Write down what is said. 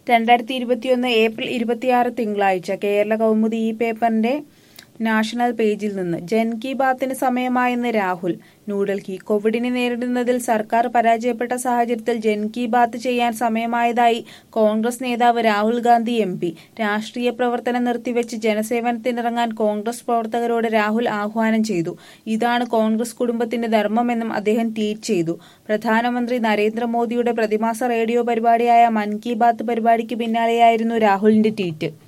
രണ്ടായിരത്തി ഇരുപത്തിയൊന്ന് ഏപ്രിൽ ഇരുപത്തിയാറ് തിങ്കളാഴ്ച കേരള കൗമുദി ഈ പേപ്പറിന്റെ നാഷണൽ പേജിൽ നിന്ന് ജൻ കി ബാത്തിന് സമയമായെന്ന് രാഹുൽ ന്യൂഡൽഹി കോവിഡിനെ നേരിടുന്നതിൽ സർക്കാർ പരാജയപ്പെട്ട സാഹചര്യത്തിൽ ജൻ കി ബാത്ത് ചെയ്യാൻ സമയമായതായി കോൺഗ്രസ് നേതാവ് രാഹുൽ ഗാന്ധി എം പി രാഷ്ട്രീയ പ്രവർത്തനം നിർത്തിവെച്ച് ജനസേവനത്തിനിറങ്ങാൻ കോൺഗ്രസ് പ്രവർത്തകരോട് രാഹുൽ ആഹ്വാനം ചെയ്തു ഇതാണ് കോൺഗ്രസ് കുടുംബത്തിന്റെ ധർമ്മമെന്നും അദ്ദേഹം ട്വീറ്റ് ചെയ്തു പ്രധാനമന്ത്രി നരേന്ദ്രമോദിയുടെ പ്രതിമാസ റേഡിയോ പരിപാടിയായ മൻ കി ബാത്ത് പരിപാടിക്ക് പിന്നാലെയായിരുന്നു രാഹുലിന്റെ ട്വീറ്റ്